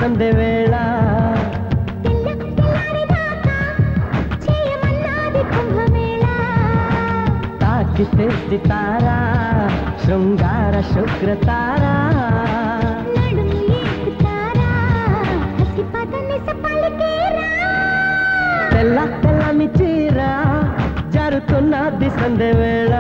సందె వేళ తాకితే సితారా శృంగార శుక్రతారా తెల్ల తెల్లని చీర జరుతున్నది సందె వేళ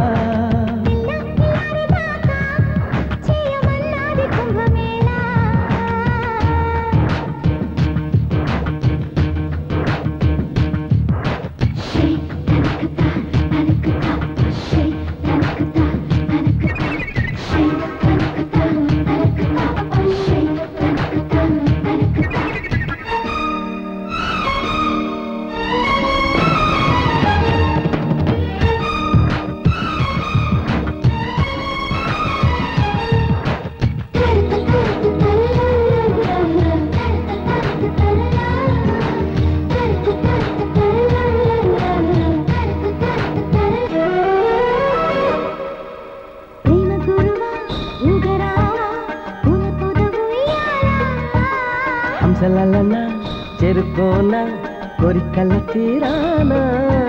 హంసలలన చెరుకోన కోరికల తీరానా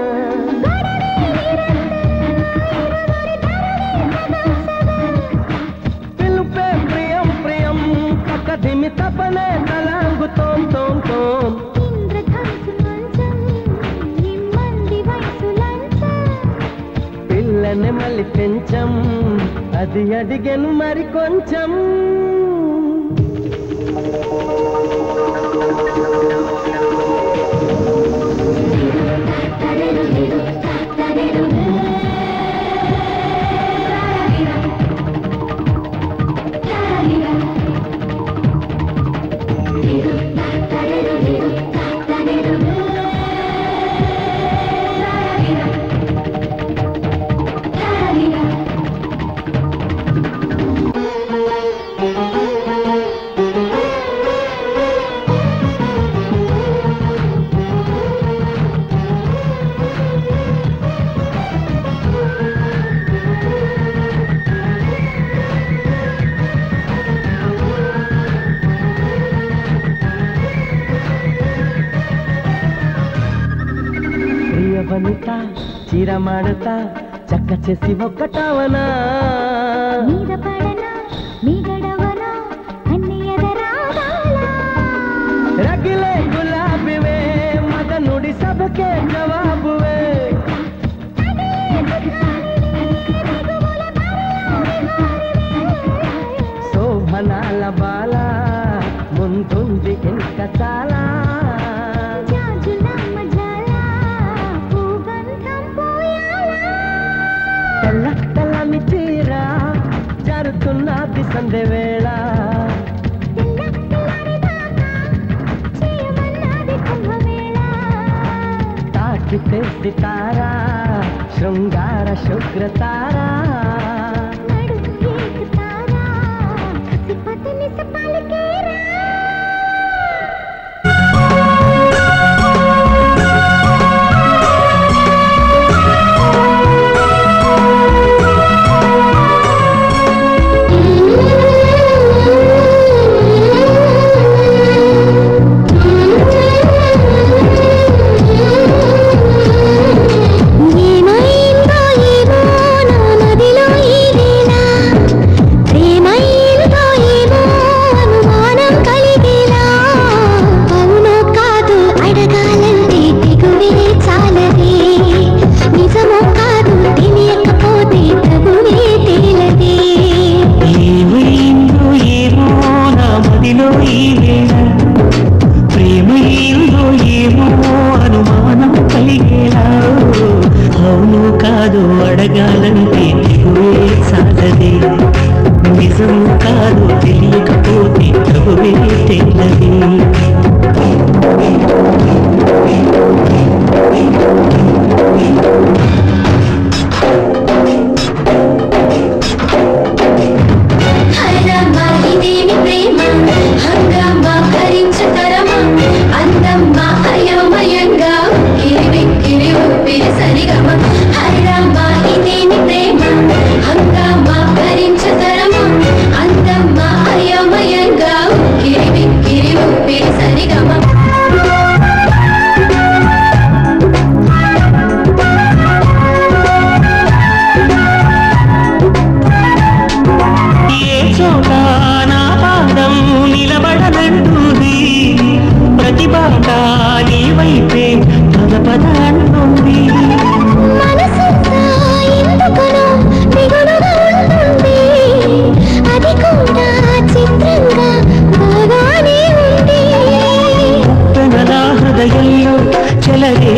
పిలుపే ప్రియం ప్రియం పక్కదిమి తపనే తలాంగు తోం తోం తోం పిల్లని మళ్ళీ పెంచం అది అడిగను మరి కొంచెం ప్రియ వనిత చీర మాడతా చక్క చేసి ఒక్కటవనా రగిలే గులాబివే మగ నుడి సభకే జవాబువే శోభనాల బాల ముందుంది ఇంకా చాలా తెల్ల తెల్లని చీర జరుతున్నది సందె వేళ తాకితే సితారా శృంగార శుక్రతారా ఏమైందో ఏమో నా నదిలో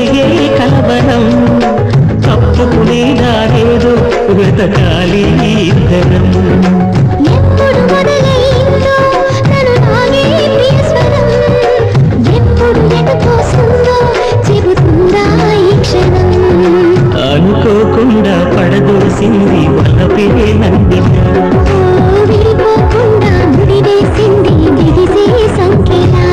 రేగే కలవరం తప్పుకునే దారేదో వెతకాలి ఇద్దరం ఎప్పుడు మొదలైందో నన్ను నాగే ప్రియస్వరం ఎప్పుడు ఎటు తోస్తుందో చెబుతుందా ఈ క్షణం అనుకోకుండా పడదోసింది వలపే నందినా ఓ విడిపోకుండా ముడివేసింది బిగిసే సంఖ్యలా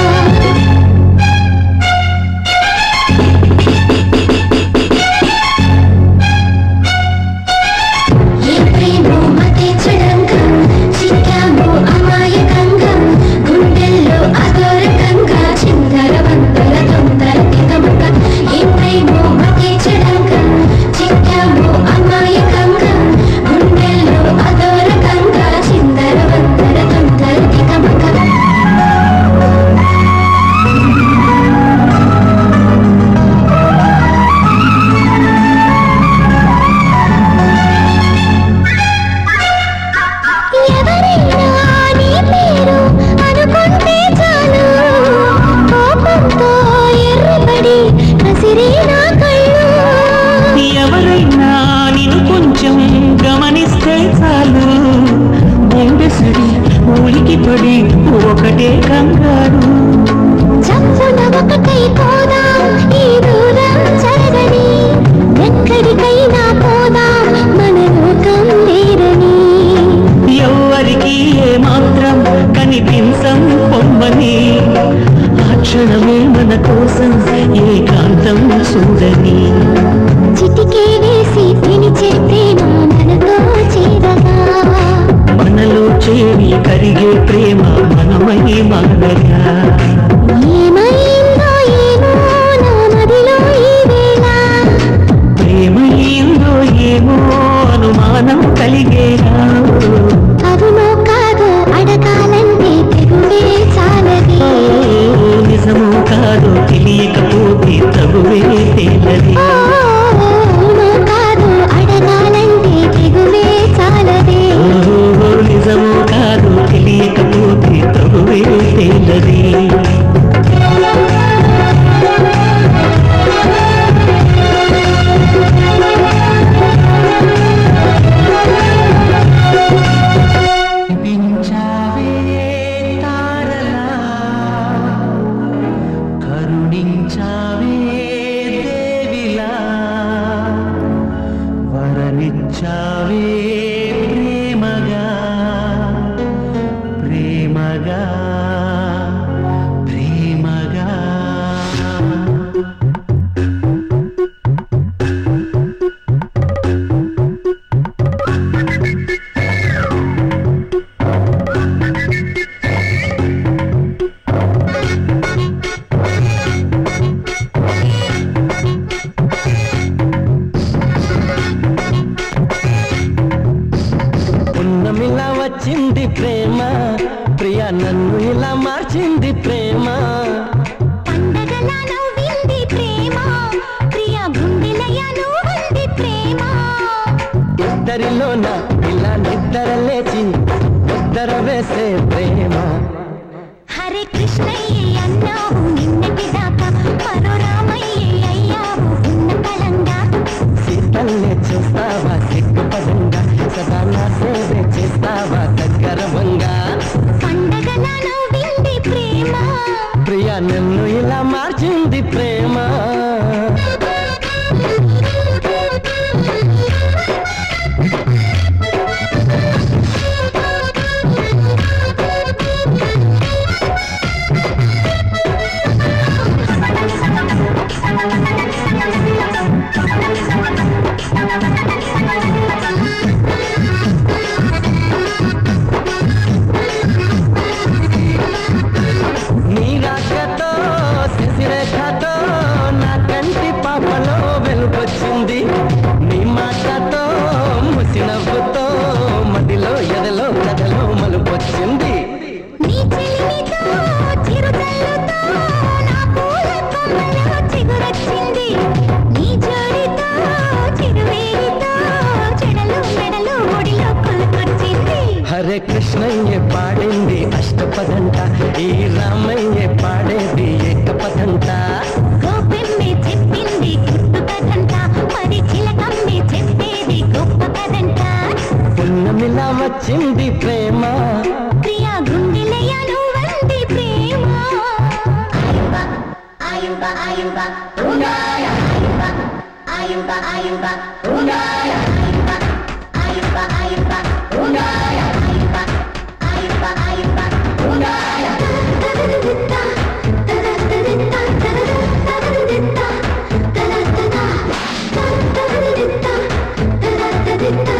ఏ ప్రేమో మతే చడంగా చిక్కామో అమాయకంగా గుండెల్లో అదోరకంగా చిందర వందర తొందర తికమక ఏ ప్రేమో మతే చడంగా చిక్కామో అమాయకంగా గుండెల్లో అదోరకంగా చిందర వందర తొందర తికమక ఎవరైనా నీ పేరు అనుకుంటే చాలు కోపంతో ఎర్రబడి కసిరే నా కళ్ళు ఎవరైనా నిన్ను కొంచెం గమనిస్తే చాలు గుండెసడి ఊలికి పడి ఒకటే కంగారు చప్పున ఒకటై పోదాం ఈ దూరం చరగని ఎక్కడికైనా పోదాం మన లోకం వేరని ఎవ్వరికి ఏ మాత్రం కనిపించం పొమ్మని ఆ క్షణమే మన కోసం ఏకాంతం చూడని చిటికే వేసి పిలిచే ప్రేమ మనతో చేరగా మనలో చేరి కరిగే ప్రేమ మనమై మారగా ఏమైందో ఏమో నా మదిలో ఈ వేళ ప్రేమ ఏందో ఏమో అనుమానం కలిగేలా అవునో కాదో అడగాలంటే తెగువే చాలది ఓ, నిజమో కాదో తెలియకపోతే తగువే తేలది ఓ, అవునో కాదో అడగాలంటే తెగువే చాలది ఓ, నిజమో కాదో తెలియకపోతే తగువే తేలది కరుణించా వచ్చింది ప్రేమ ప్రియా గుండెలయ్యను వంది ప్రేమ ఆయుబ ఆయుబ ఉగాయ ఆయుబ ఆయుబ ఉగాయ ఆయుబ ఆయుబ ఉగాయ ఆయుబ ఆయుబ ఆయుబ ఉగాయ తదదిత్తా తదదిత్తా తదదిత్తా తదదిత్తా తదదిత్తా తదదిత్తా తదదిత్తా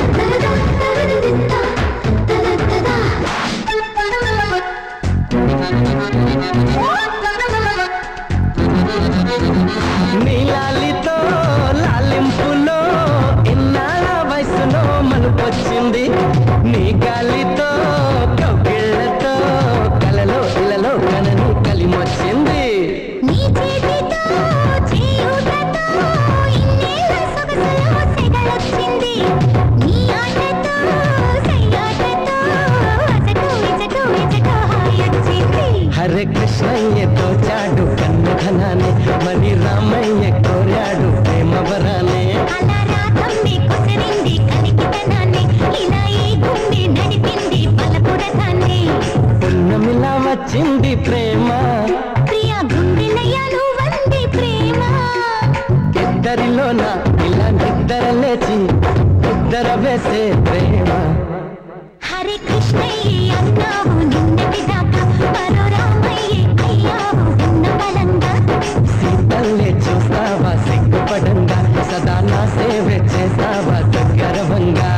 నీలాలితో లాలింపులో ఇన్నాళ్ళ వయసులో మలుపొచ్చింది నీ గాలితో కౌగిళ్ళతో కలలో ఇలలో కనని కలిమొచ్చింది నీ చేతితో చేయుటతో ఇన్నేళ్ళ సొగసులో సెగలొచ్చింది నీ ఆటతో సయ్యాటతో అసటు ఇచటు ఇచటు హాయొచ్చింది హరే కృష్ణయ్యతో చాడు కన్నధనాన్ని మరి రామయ్య కోరాడు ప్రేమ వరానే అలా రాధమ్మి కొసరింది కలికితనాన్ని ఇలా ఈ గుండె నడిపింది బలపురథాన్ని పున్నమిలా వచ్చింది ప్రేమ ప్రియ గుండెలయ్యను వంది ప్రేమ ఇద్దరిలోన ఇలా నిద్ర లేచి ఇద్దర వేసే ప్రేమ హరే కృష్ణయ్య అన్నావు నిన్నటి దాకా మరో రామయ్య అయ్యావు ఉన్న బలంగా సీతల్లే చూస్తావా సిగ్గుపడంగా సదా నా సేవ చేస్తావా దగ్గరవంగా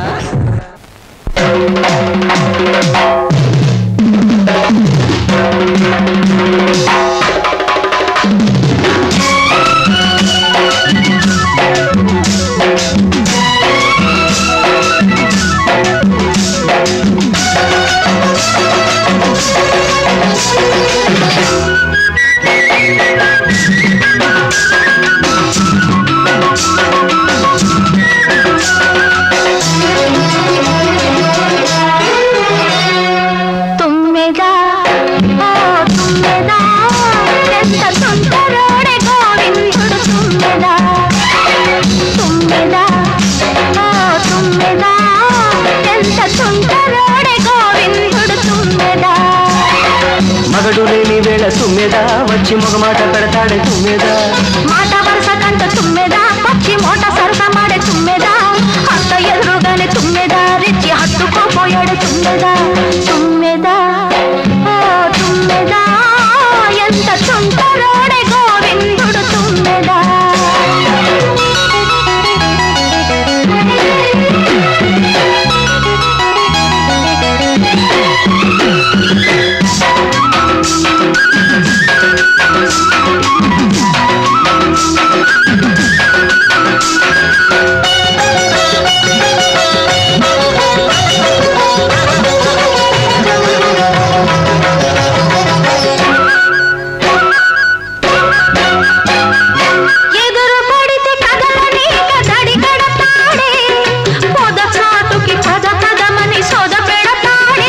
తుమ్మెదా ఓ తుమ్మెదా ఎంత సుందరోడే గోవిందుడు తుమ్మెదా తుమ్మెదా ఓ తుమ్మెదా ఎంత సుందరోడే గోవిందుడు తుమ్మెదా మగడు లేని వేళ తుమ్మెదా వచ్చి మగమాట పెడతాడే తుమ్మెదా మాట వరుస కంట తుమ్మెదా పచ్చి మోట సరస మాడే తుమ్మెదా అత్త ఎదురుగానే తుమ్మెదా రిచ్చి హత్తుకోపోయాడు తుమ్మెదా తుమ్మెదా ఓ తుమ్మెదా ఎంత సుందరోడే గోవిందుడు తుమ్మెదా ఎదురు పడితే కదలని కదడి కడతాడే పొద చాటుకి పద పదమని సోద పెడతాడే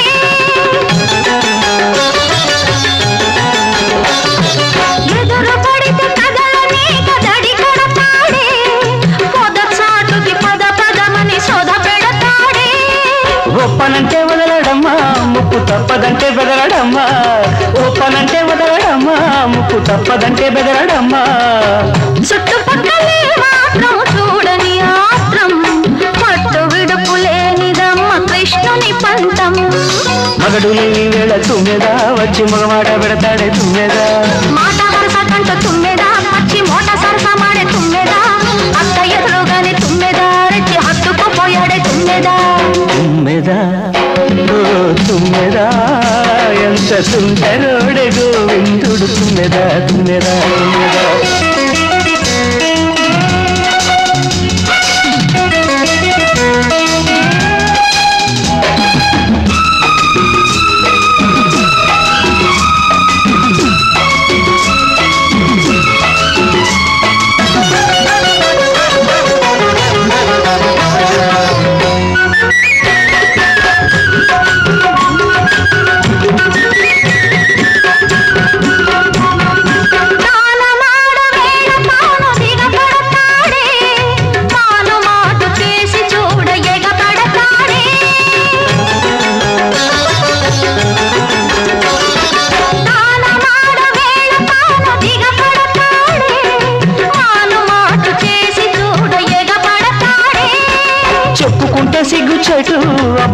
ఎదురు పడితే కదలని కదడి కడతాడే పొద చాటుకి పద పదమని సోద పెడతాడే ఒప్పనంటే వదలడమ్మా ముక్కు తప్పదంటే బెదరడమ్మా ఒప్పనంటే వదలడమ్మా ముక్కు తప్పదంటే బెదరడమ్మా చుట్టుపక్కలే మాత్రం చూడని ఆత్రం పట్టు విడుపు లేనిదమ్మ కృష్ణుని పంతం మగడు లేని వేళ తుమ్మెదా వచ్చి మగమాట పెడతాడే తుమ్మెదా మాట వరుస కంట తుమ్మెదా పచ్చి మోట సరస మాడే తుమ్మెదా అత్త ఎదురుగానే తుమ్మెదా రెచ్చి హత్తుకుపోయాడే తుమ్మెదా తుమ్మెదా ఓ తుమ్మెదా ఎంత సుందరోడే గోవిందుడు తుమ్మెదా తుమ్మెదా తుమ్మెదా నానా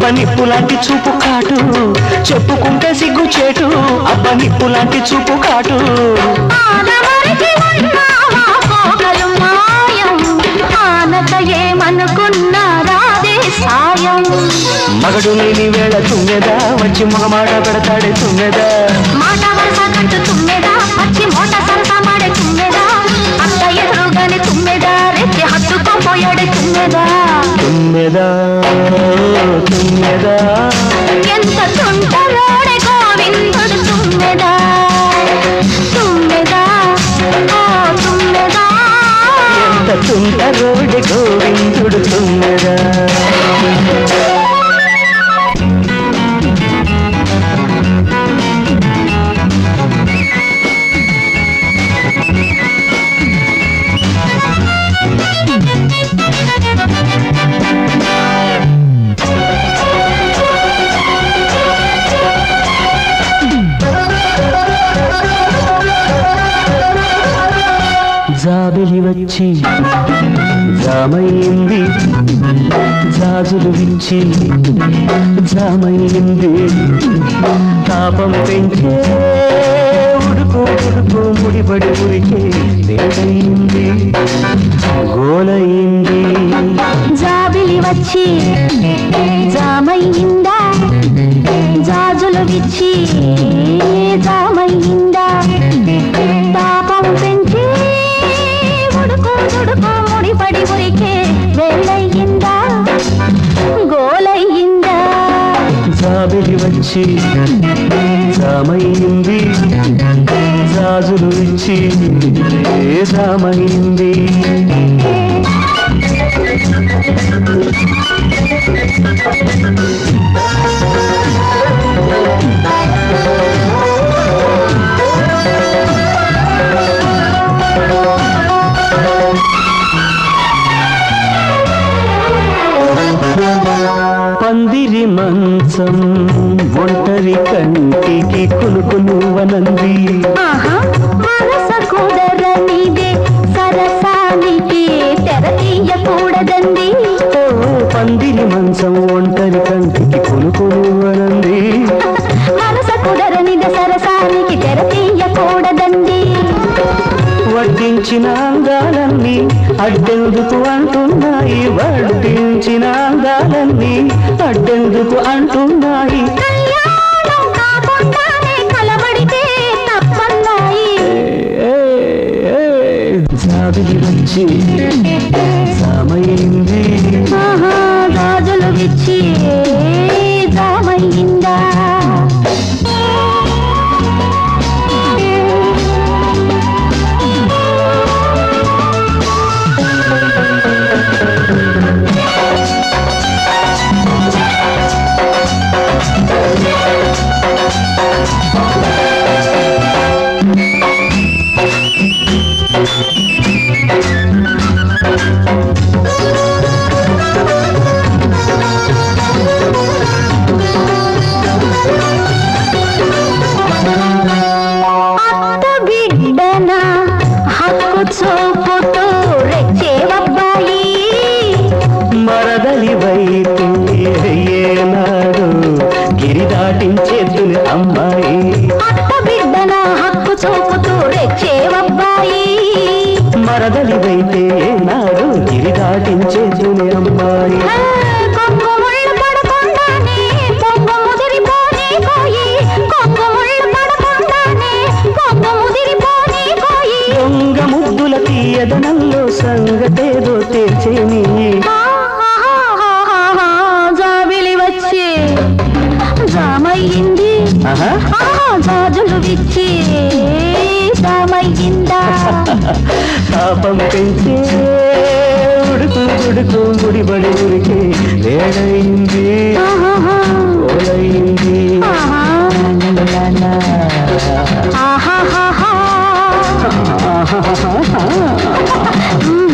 నిప్పు లాంటి చూపు కాటు చెప్పుకుంటే సిగ్గు చేటు అబ్బ నిప్పు లాంటి చూపు కాటు ఆనవరకి ఉన్నావా కోకలు మాయం ఆనక ఏమనుకున్నా రాదే సాయం మగడు లేని వేళ తుమ్మెదా వచ్చి మగమాట పెడతాడే తుమ్మెదా మాట వరస కంటూ తుమ్మెదా పచ్చి మోట సరస మాడే తుమ్మెదా అత్త ఎదురుగానే తుమ్మెదా రెచ్చి హత్తుకోపోయాడే తుమ్మెదా తుమ్మెదా తుమ్మెదా ఎంత తుంటలోడే గోవిందుడు తుమ్మెదా తుమ్మెదా ఓ తుమ్మెదా ఎంత తుంట రోడ్డు గోవిందుడు తుమ్మెదా జాబిలి వచ్చి జామైంది జాజులు విచ్చి జామైంది తాపం పెంచే ఉడుకు ఉడుకు ముడిపడి ఉడికే వేడయింది గోలయింది జాబిలి వచ్చి జామయ్యిందా జాజులు విచ్చి జామయ్యిందా పాపం పెంచి ఉడుకు దుడుకు ముడిపడి ఉరికే వేళయ్యిందా గోలయ్యిందా జాబిలి వచ్చి జామైంది జాజులు ఇచ్చి జామైంది పందిరి మంచం ఒంటరి కంటికి కునుకునువనంది ఆహా మనస కుదరనిదే సరసానికి తెర తీయకూడదండి ఓ పందిరి మంచం ఒంటరి కంటికి కునుకునువనంది మనస కుదరనిదే సరసానికి తెర తీయకూడదండి వడ్డించిన అందాలన్నీ అడ్డెందుకు అంటున్నాయి వడ్డించిన అందాలన్నీ అడ్డెందుకు అంటున్నాయి కళ్యాణం కాకుండానే కలబడితే తప్పన్నాయి ఏ, ఏ, జాబిలి వచ్చి సమయింది ఆహా గాజులు విచ్చి జామయ్యిందా అత్త బిడ్డన హక్కు చూపుతూ రెచ్చేవబ్బాయి మరదలి వైపు ఏనాడు గిరి దాటించేద్దుని అమ్మాయి అత్త బిడ్డన హక్కు చూపుతూ రెచ్చేవబ్బాయి మరదలి వైతే ఏనాడు గిరి దాటించేద్దుని అమ్మాయి ఆ, కొంగు ముళ్ళు పడకుండానే పొంగు ముదిరిపోని కోయి కొంగు ముళ్ళు పడకుండానే పొంగు ముదిరిపోని కోయి దొంగ ముద్దుల తీయదనంలో సంగతేదో తేల్చేని ఆహాహాహాహా, జాబిలి వచ్చి జామయ్యింది ఆహా ఆహా, జాజులు విచ్చి జామయ్యిందా పాపం పెంచే ఉడుకు ఉడుకు ముడిబడి ఉడికి వేడైంది ఆహాహా, ఓలైంది ఆహా, ఆహాహాహా. ఆహాహాహా. మ్మ్.